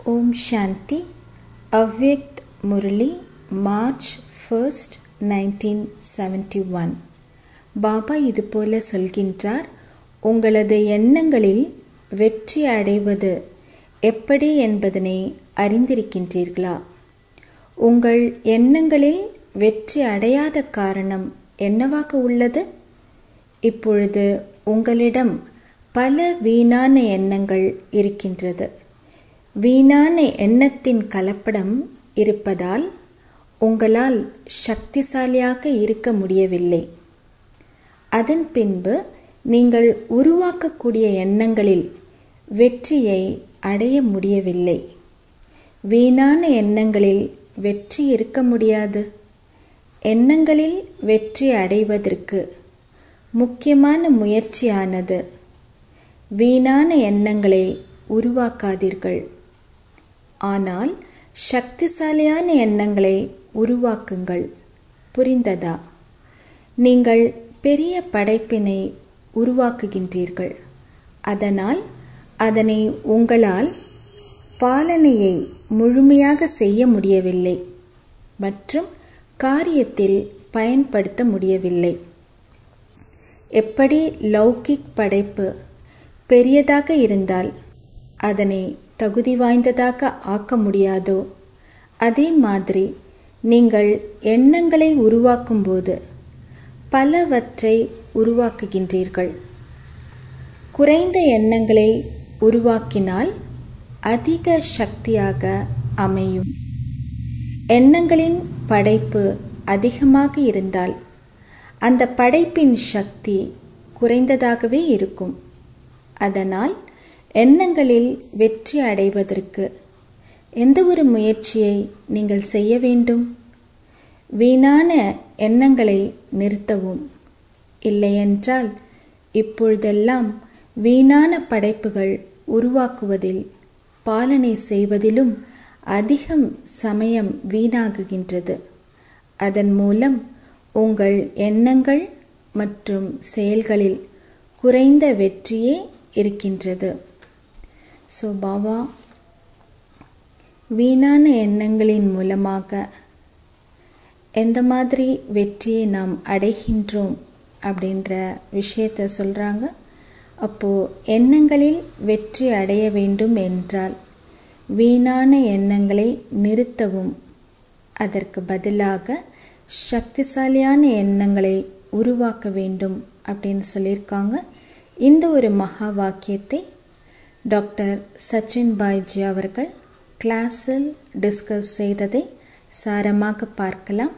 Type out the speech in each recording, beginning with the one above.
ஓம் Shanti Avyakt Murli March first nineteen seventy one Baba இதுபோல சொல்கின்றார் உங்களது எண்ணங்களில் வெற்றி அடைவது எப்படி என்பதனை அறிந்திருக்கின்றீர்களா உங்கள் எண்ணங்களில் வெற்றி அடையாத காரணம் என்னவாக உள்ளது இப்பொழுது உங்களிடம் பல வீணான எண்ணங்கள் இருக்கின்றது வீணான எண்ணத்தின் கலப்படம் இருப்பதால் உங்களால் சக்திசாலியாக இருக்க முடியவில்லை அதன் பின்பு நீங்கள் உருவாக்கக்கூடிய எண்ணங்களில் வெற்றியை அடைய முடியவில்லை வீணான எண்ணங்களில் வெற்றி இருக்க முடியாது எண்ணங்களில் வெற்றி அடைவதற்கு முக்கியமான முயற்சியானது வீணான எண்ணங்களை உருவாக்காதீர்கள் ஆனால் சக்திசாலியான எண்ணங்களை உருவாக்குங்கள் புரிந்ததா நீங்கள் பெரிய படைப்பினை உருவாக்குகின்றீர்கள் அதனால் அதனை உங்களால் பாலனையை முழுமையாக செய்ய முடியவில்லை மற்றும் காரியத்தில் பயன்படுத்த முடியவில்லை எப்படி லௌகிக் படைப்பு பெரியதாக இருந்தால் அதனை தகுதி வாய்ந்ததாக ஆக்க முடியாதோ அதே மாதிரி நீங்கள் எண்ணங்களை உருவாக்கும்போது பலவற்றை உருவாக்குகின்றீர்கள் குறைந்த எண்ணங்களை உருவாக்கினால் அதிக சக்தியாக அமையும் எண்ணங்களின் படைப்பு அதிகமாக இருந்தால் அந்த படைப்பின் சக்தி குறைந்ததாகவே இருக்கும் அதனால் எண்ணங்களில் வெற்றி அடைவதற்கு எந்த ஒரு முயற்சியை நீங்கள் செய்ய வேண்டும் வீணான எண்ணங்களை நிறுத்தவும் இல்லையென்றால் இப்பொழுதெல்லாம் வீணான படைப்புகள் உருவாக்குவதில் பாலனை செய்வதிலும் அதிகம் சமயம் வீணாகுகின்றது அதன் மூலம் உங்கள் எண்ணங்கள் மற்றும் செயல்களில் குறைந்த வெற்றியே இருக்கின்றது ஸோ பாபா வீணான எண்ணங்களின் மூலமாக எந்த மாதிரி வெற்றியை நாம் அடைகின்றோம் அப்படின்ற விஷயத்த சொல்கிறாங்க அப்போது எண்ணங்களில் வெற்றி அடைய வேண்டும் என்றால் வீணான எண்ணங்களை நிறுத்தவும் அதற்கு பதிலாக சக்திசாலியான எண்ணங்களை உருவாக்க வேண்டும் அப்படின்னு சொல்லியிருக்காங்க இந்த ஒரு மகா வாக்கியத்தை டாக்டர் சச்சின் பாய்ஜி அவர்கள் கிளாஸில் டிஸ்கஸ் செய்ததை சாரமாக பார்க்கலாம்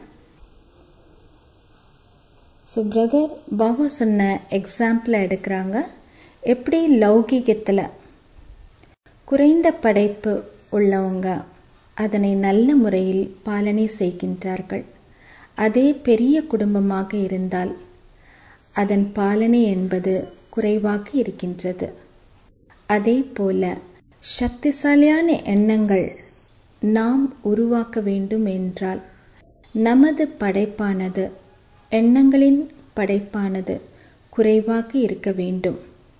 ஸோ பிரதர் பாபா சொன்ன எக்ஸாம்பிளை எடுக்கிறாங்க எப்படி லௌகிகத்தில் குறைந்த படைப்பு உள்ளவங்க அதனை நல்ல முறையில் பாலனை செய்கின்றார்கள் அதே பெரிய குடும்பமாக இருந்தால் அதன் பாலனை என்பது குறைவாக இருக்கின்றது அதே போல சக்திசாலியான எண்ணங்கள் நாம் உருவாக்க வேண்டும் என்றால் நமது படைப்பானது எண்ணங்களின் படைப்பானது குறைவாக இருக்க வேண்டும்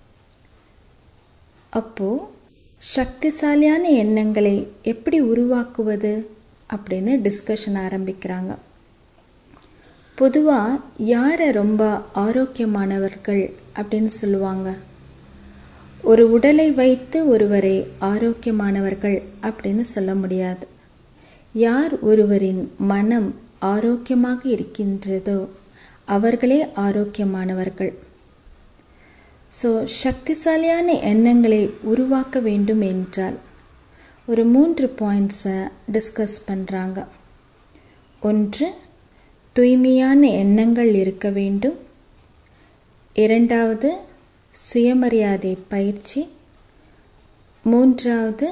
அப்போ சக்திசாலியான எண்ணங்களை எப்படி உருவாக்குவது அப்படின்னு டிஸ்கஷன் ஆரம்பிக்கிறாங்க பொதுவாக யாரை ரொம்ப ஆரோக்கியமானவர்கள் அப்படின்னு சொல்லுவாங்க ஒரு உடலை வைத்து ஒருவரை ஆரோக்கியமானவர்கள் அப்படின்னு சொல்ல முடியாது யார் ஒருவரின் மனம் ஆரோக்கியமாக இருக்கின்றதோ அவர்களே ஆரோக்கியமானவர்கள் ஸோ சக்திசாலியான எண்ணங்களை உருவாக்க வேண்டும் என்றால் ஒரு மூன்று பாயிண்ட்ஸை டிஸ்கஸ் பண்ணுறாங்க ஒன்று தூய்மையான எண்ணங்கள் இருக்க வேண்டும் இரண்டாவது சுயமரியாதை பயிற்சி மூன்றாவது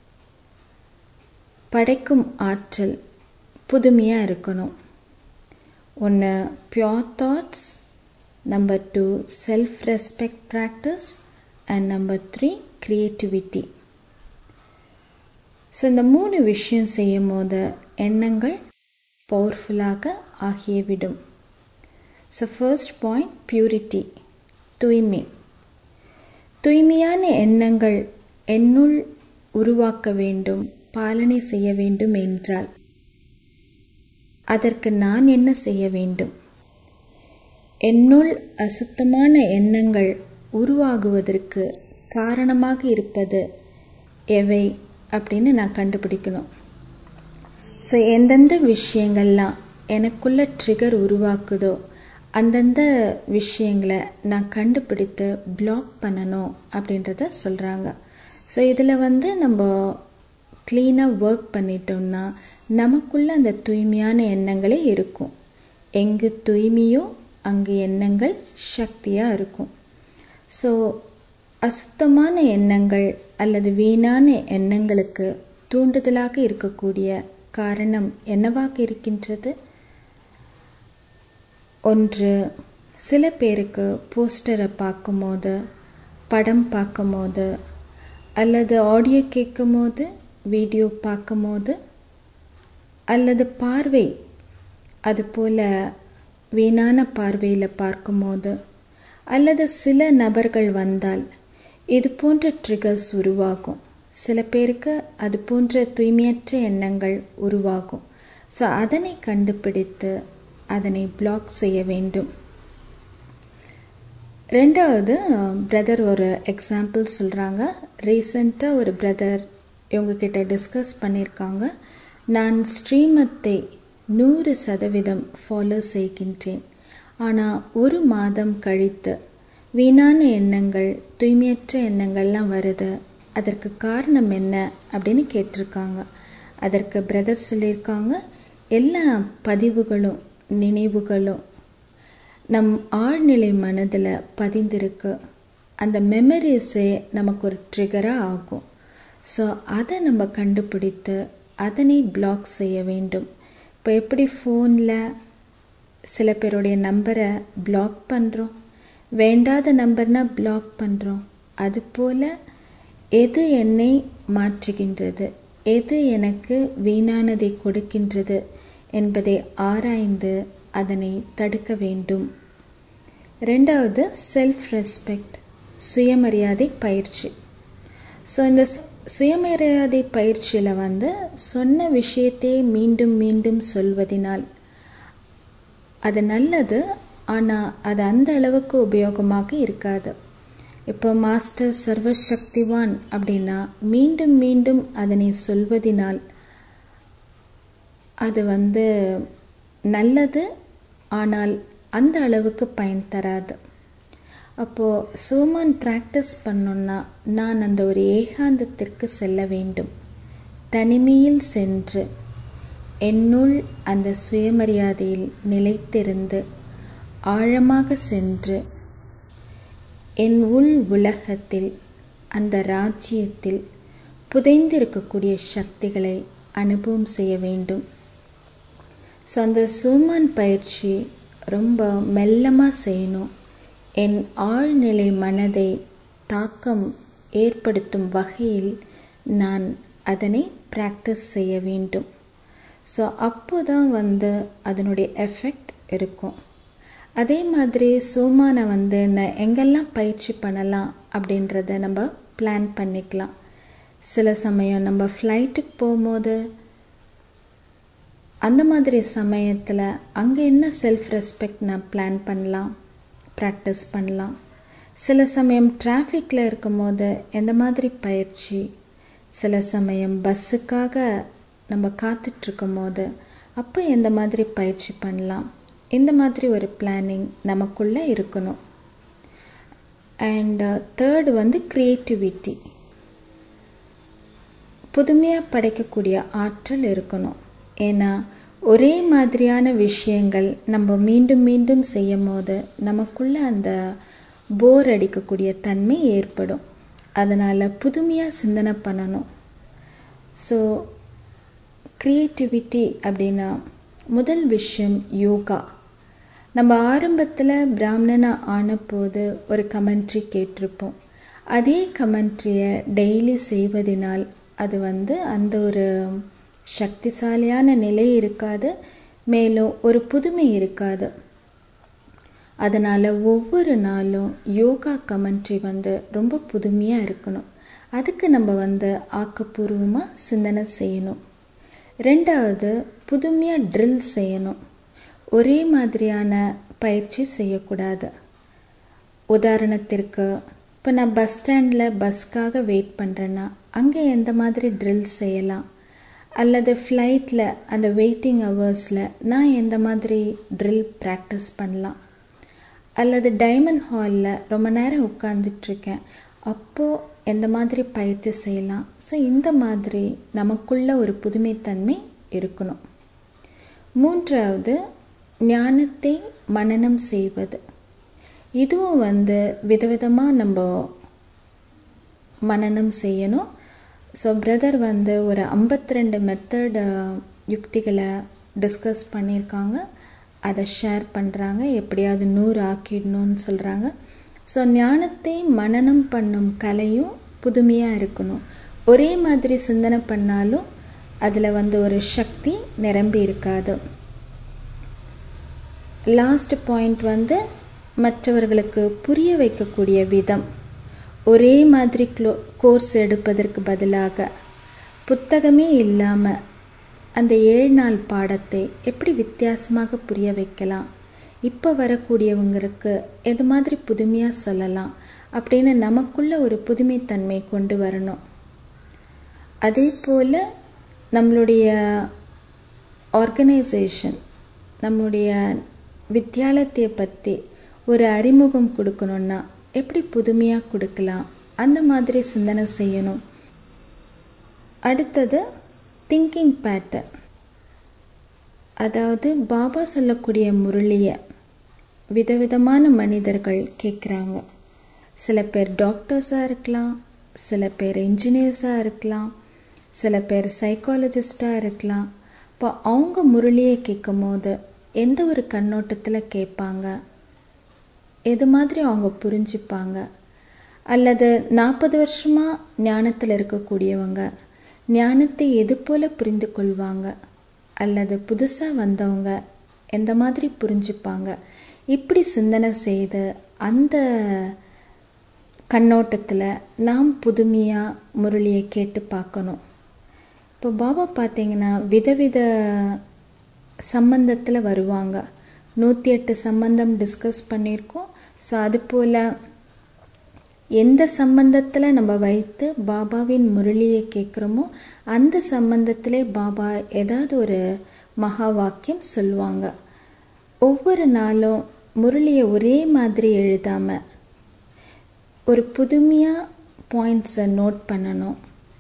படைக்கும் ஆற்றல் புதுமையாக இருக்கணும் ஒன்று pure thoughts number two self respect practice and number three creativity so இந்த மூணு விஷயம் செய்யும் போது எண்ணங்கள் பவர்ஃபுல்லாக ஆகியவிடும் ஸோ ஃபர்ஸ்ட் பாயிண்ட் பியூரிட்டி தூய்மை தூய்மையான எண்ணங்கள் என்னுள் உருவாக்க வேண்டும் பாலனை செய்ய வேண்டும் என்றால் அதற்கு நான் என்ன செய்ய வேண்டும் என்னுள் அசுத்தமான எண்ணங்கள் உருவாகுவதற்கு காரணமாக இருப்பது எவை அப்படின்னு நான் கண்டுபிடிக்கணும் ஸோ எந்தெந்த விஷயங்கள்லாம் எனக்குள்ள ட்ரிகர் உருவாக்குதோ அந்தந்த விஷயங்களை நான் கண்டுபிடித்து பிளாக் பண்ணணும் அப்படின்றத சொல்கிறாங்க ஸோ இதில் வந்து நம்ம க்ளீனாக ஒர்க் பண்ணிட்டோம்னா நமக்குள்ள அந்த தூய்மையான எண்ணங்களே இருக்கும் எங்கு தூய்மையோ அங்கு எண்ணங்கள் சக்தியாக இருக்கும் ஸோ அசுத்தமான எண்ணங்கள் அல்லது வீணான எண்ணங்களுக்கு தூண்டுதலாக இருக்கக்கூடிய காரணம் என்னவாக இருக்கின்றது ஒன்று சில பேருக்கு போஸ்டரை பார்க்கும்போது படம் பார்க்கும்போது அல்லது ஆடியோ கேட்கும்போது வீடியோ பார்க்கும்போது அல்லது பார்வை அதுபோல் வீணான பார்வையில் பார்க்கும்போது அல்லது சில நபர்கள் வந்தால் இது போன்ற ட்ரிகர்ஸ் உருவாகும் சில பேருக்கு அது போன்ற தூய்மையற்ற எண்ணங்கள் உருவாகும் ஸோ அதனை கண்டுபிடித்து அதனை பிளாக் செய்ய வேண்டும் ரெண்டாவது பிரதர் ஒரு எக்ஸாம்பிள் சொல்கிறாங்க ரீசண்டாக ஒரு பிரதர் இவங்கக்கிட்ட டிஸ்கஸ் பண்ணியிருக்காங்க நான் ஸ்ரீமத்தை நூறு சதவீதம் ஃபாலோ செய்கின்றேன் ஆனால் ஒரு மாதம் கழித்து வீணான எண்ணங்கள் தூய்மையற்ற எண்ணங்கள்லாம் வருது அதற்கு காரணம் என்ன அப்படின்னு கேட்டிருக்காங்க அதற்கு பிரதர் சொல்லியிருக்காங்க எல்லா பதிவுகளும் நினைவுகளும் நம் ஆழ்நிலை மனதில் பதிந்திருக்கு அந்த மெமரிஸே நமக்கு ஒரு ட்ரிகராக ஆகும் ஸோ அதை நம்ம கண்டுபிடித்து அதனை பிளாக் செய்ய வேண்டும் இப்போ எப்படி ஃபோனில் சில பேருடைய நம்பரை பிளாக் பண்ணுறோம் வேண்டாத நம்பர்னால் பிளாக் பண்ணுறோம் அதுபோல் எது என்னை மாற்றுகின்றது எது எனக்கு வீணானதை கொடுக்கின்றது என்பதை ஆராய்ந்து அதனை தடுக்க வேண்டும் ரெண்டாவது செல்ஃப் ரெஸ்பெக்ட் சுயமரியாதை பயிற்சி ஸோ இந்த சுயமரியாதை பயிற்சியில் வந்து சொன்ன விஷயத்தையே மீண்டும் மீண்டும் சொல்வதினால் அது நல்லது ஆனால் அது அந்த அளவுக்கு உபயோகமாக இருக்காது இப்போ மாஸ்டர் சர்வசக்திவான் அப்படின்னா மீண்டும் மீண்டும் அதனை சொல்வதினால் அது வந்து நல்லது ஆனால் அந்த அளவுக்கு பயன் தராது அப்போது சோமான் ப்ராக்டிஸ் பண்ணோன்னா நான் அந்த ஒரு ஏகாந்தத்திற்கு செல்ல வேண்டும் தனிமையில் சென்று என்னுள் அந்த சுயமரியாதையில் நிலைத்திருந்து ஆழமாக சென்று என் உள் உலகத்தில் அந்த ராஜ்யத்தில் புதைந்திருக்கக்கூடிய சக்திகளை அனுபவம் செய்ய வேண்டும் ஸோ அந்த சூமான் பயிற்சி ரொம்ப மெல்லமாக செய்யணும் என் ஆழ்நிலை மனதை தாக்கம் ஏற்படுத்தும் வகையில் நான் அதனை ப்ராக்டிஸ் செய்ய வேண்டும் ஸோ அப்போ தான் வந்து அதனுடைய எஃபெக்ட் இருக்கும் அதே மாதிரி சோமானை வந்து நான் எங்கெல்லாம் பயிற்சி பண்ணலாம் அப்படின்றத நம்ம பிளான் பண்ணிக்கலாம் சில சமயம் நம்ம ஃப்ளைட்டுக்கு போகும்போது அந்த மாதிரி சமயத்தில் அங்கே என்ன செல்ஃப் ரெஸ்பெக்ட் நான் பிளான் பண்ணலாம் ப்ராக்டிஸ் பண்ணலாம் சில சமயம் டிராஃபிக்கில் இருக்கும்போது எந்த மாதிரி பயிற்சி சில சமயம் பஸ்ஸுக்காக நம்ம காத்துட்ருக்கும் போது அப்போ எந்த மாதிரி பயிற்சி பண்ணலாம் இந்த மாதிரி ஒரு பிளானிங் நமக்குள்ளே இருக்கணும் அண்ட் தேர்டு வந்து க்ரியேட்டிவிட்டி புதுமையாக படைக்கக்கூடிய ஆற்றல் இருக்கணும் ஏன்னா ஒரே மாதிரியான விஷயங்கள் நம்ம மீண்டும் மீண்டும் செய்யும் போது நமக்குள்ளே அந்த போர் அடிக்கக்கூடிய தன்மை ஏற்படும் அதனால் புதுமையாக சிந்தனை பண்ணணும் ஸோ க்ரியேட்டிவிட்டி அப்படின்னா முதல் விஷயம் யோகா நம்ம ஆரம்பத்தில் பிராமணனாக ஆனபோது ஒரு கமெண்ட்ரி கேட்டிருப்போம் அதே கமெண்ட்ரியை டெய்லி செய்வதனால் அது வந்து அந்த ஒரு சக்திசாலியான நிலை இருக்காது மேலும் ஒரு புதுமை இருக்காது அதனால் ஒவ்வொரு நாளும் யோகா கமெண்ட்ரி வந்து ரொம்ப புதுமையாக இருக்கணும் அதுக்கு நம்ம வந்து ஆக்கப்பூர்வமாக சிந்தனை செய்யணும் ரெண்டாவது புதுமையாக ட்ரில் செய்யணும் ஒரே மாதிரியான பயிற்சி செய்யக்கூடாது உதாரணத்திற்கு இப்போ நான் பஸ் ஸ்டாண்டில் பஸ்க்காக வெயிட் பண்ணுறேன்னா அங்கே எந்த மாதிரி ட்ரில் செய்யலாம் அல்லது ஃப்ளைட்டில் அந்த வெயிட்டிங் ஹவர்ஸில் நான் எந்த மாதிரி ட்ரில் ப்ராக்டிஸ் பண்ணலாம் அல்லது டைமண்ட் ஹாலில் ரொம்ப நேரம் உட்காந்துட்ருக்கேன் அப்போது எந்த மாதிரி பயிற்சி செய்யலாம் ஸோ இந்த மாதிரி நமக்குள்ள ஒரு புதுமைத்தன்மை இருக்கணும் மூன்றாவது ஞானத்தை மனனம் செய்வது இதுவும் வந்து விதவிதமாக நம்ம மனனம் செய்யணும் ஸோ பிரதர் வந்து ஒரு ஐம்பத்தி ரெண்டு மெத்தட் யுக்திகளை டிஸ்கஸ் பண்ணியிருக்காங்க அதை ஷேர் பண்ணுறாங்க எப்படியாவது நூறு ஆக்கிடணும்னு சொல்கிறாங்க ஸோ ஞானத்தை மனனம் பண்ணும் கலையும் புதுமையாக இருக்கணும் ஒரே மாதிரி சிந்தனை பண்ணாலும் அதில் வந்து ஒரு சக்தி நிரம்பி இருக்காது லாஸ்ட் பாயிண்ட் வந்து மற்றவர்களுக்கு புரிய வைக்கக்கூடிய விதம் ஒரே மாதிரி க்ளோ கோர்ஸ் எடுப்பதற்கு பதிலாக புத்தகமே இல்லாமல் அந்த ஏழு நாள் பாடத்தை எப்படி வித்தியாசமாக புரிய வைக்கலாம் இப்போ வரக்கூடியவங்களுக்கு எது மாதிரி புதுமையாக சொல்லலாம் அப்படின்னு நமக்குள்ள ஒரு புதுமைத்தன்மை கொண்டு வரணும் அதே போல் நம்மளுடைய ஆர்கனைசேஷன் நம்முடைய வித்தியாலயத்தை பற்றி ஒரு அறிமுகம் கொடுக்கணுன்னா எப்படி புதுமையாக கொடுக்கலாம் அந்த மாதிரி சிந்தனை செய்யணும் அடுத்தது திங்கிங் பேட்டர்ன் அதாவது பாபா சொல்லக்கூடிய முரளியை விதவிதமான மனிதர்கள் கேட்குறாங்க சில பேர் டாக்டர்ஸாக இருக்கலாம் சில பேர் இன்ஜினியர்ஸாக இருக்கலாம் சில பேர் சைக்காலஜிஸ்டாக இருக்கலாம் இப்போ அவங்க முரளியை கேட்கும் போது எந்த ஒரு கண்ணோட்டத்தில் கேட்பாங்க எது மாதிரி அவங்க புரிஞ்சுப்பாங்க அல்லது நாற்பது வருஷமாக ஞானத்தில் இருக்கக்கூடியவங்க ஞானத்தை எது போல் புரிந்து கொள்வாங்க அல்லது புதுசாக வந்தவங்க எந்த மாதிரி புரிஞ்சுப்பாங்க இப்படி சிந்தனை செய்து அந்த கண்ணோட்டத்தில் நாம் புதுமையாக முரளியை கேட்டு பார்க்கணும் இப்போ பாபா பார்த்தீங்கன்னா விதவித சம்பந்தத்தில் வருவாங்க நூற்றி எட்டு சம்பந்தம் டிஸ்கஸ் பண்ணியிருக்கோம் ஸோ அதுபோல் எந்த சம்பந்தத்தில் நம்ம வைத்து பாபாவின் முரளியை கேட்குறோமோ அந்த சம்பந்தத்திலே பாபா ஏதாவது ஒரு மகா வாக்கியம் சொல்லுவாங்க ஒவ்வொரு நாளும் முரளியை ஒரே மாதிரி எழுதாமல் ஒரு புதுமையாக பாயிண்ட்ஸை நோட் பண்ணணும்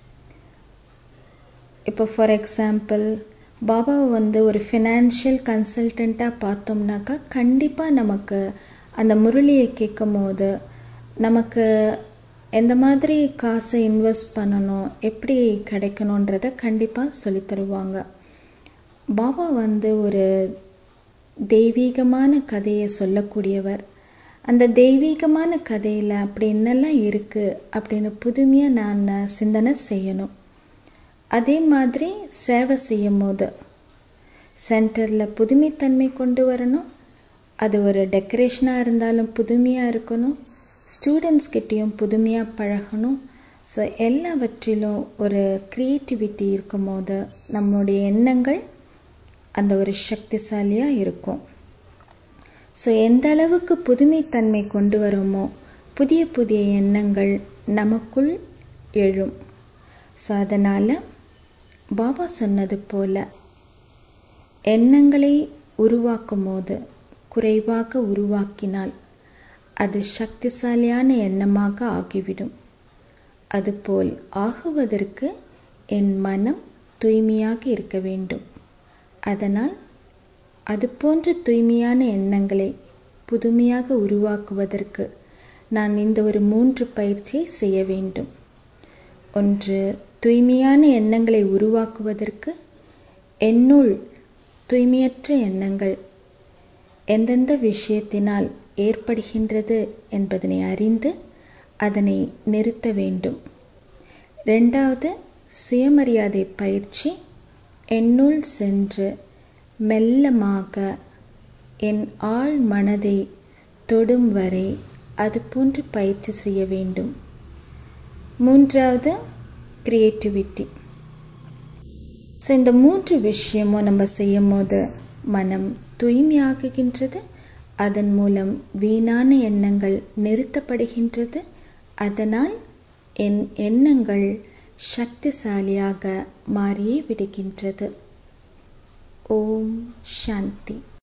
இப்போ ஃபார் எக்ஸாம்பிள் பாபாவை வந்து ஒரு ஃபினான்ஷியல் கன்சல்டண்ட்டாக பார்த்தோம்னாக்கா கண்டிப்பாக நமக்கு அந்த முரளியை கேட்கும் போது நமக்கு எந்த மாதிரி காசை இன்வெஸ்ட் பண்ணணும் எப்படி கிடைக்கணுன்றத கண்டிப்பாக சொல்லித் தருவாங்க பாபா வந்து ஒரு தெய்வீகமான கதையை சொல்லக்கூடியவர் அந்த தெய்வீகமான கதையில் அப்படி என்னெல்லாம் இருக்குது அப்படின்னு புதுமையாக நான் சிந்தனை செய்யணும் அதே மாதிரி சேவை செய்யும் போது சென்டரில் புதுமைத்தன்மை கொண்டு வரணும் அது ஒரு டெக்கரேஷனாக இருந்தாலும் புதுமையாக இருக்கணும் ஸ்டூடெண்ட்ஸ் கிட்டேயும் புதுமையாக பழகணும் ஸோ எல்லாவற்றிலும் ஒரு க்ரியேட்டிவிட்டி இருக்கும் போது நம்மளுடைய எண்ணங்கள் அந்த ஒரு சக்திசாலியாக இருக்கும் ஸோ எந்த அளவுக்கு புதுமைத்தன்மை கொண்டு வரோமோ புதிய புதிய எண்ணங்கள் நமக்குள் எழும் ஸோ அதனால் பாபா சொன்னது போல எண்ணங்களை உருவாக்கும் போது குறைவாக உருவாக்கினால் அது சக்திசாலியான எண்ணமாக ஆகிவிடும் அதுபோல் ஆகுவதற்கு என் மனம் தூய்மையாக இருக்க வேண்டும் அதனால் அது போன்ற தூய்மையான எண்ணங்களை புதுமையாக உருவாக்குவதற்கு நான் இந்த ஒரு மூன்று பயிற்சியை செய்ய வேண்டும் ஒன்று தூய்மையான எண்ணங்களை உருவாக்குவதற்கு என்னுள் தூய்மையற்ற எண்ணங்கள் எந்தெந்த விஷயத்தினால் ஏற்படுகின்றது என்பதனை அறிந்து அதனை நிறுத்த வேண்டும் ரெண்டாவது சுயமரியாதை பயிற்சி என்னுள் சென்று மெல்லமாக என் ஆழ் மனதை தொடும் வரை அது போன்று பயிற்சி செய்ய வேண்டும் மூன்றாவது க்ரியேட்டிவிட்டி ஸோ இந்த மூன்று விஷயமும் நம்ம செய்யும் போது மனம் தூய்மையாகுகின்றது அதன் மூலம் வீணான எண்ணங்கள் நிறுத்தப்படுகின்றது அதனால் என் எண்ணங்கள் சக்திசாலியாக மாறியே விடுகின்றது ஓம் சாந்தி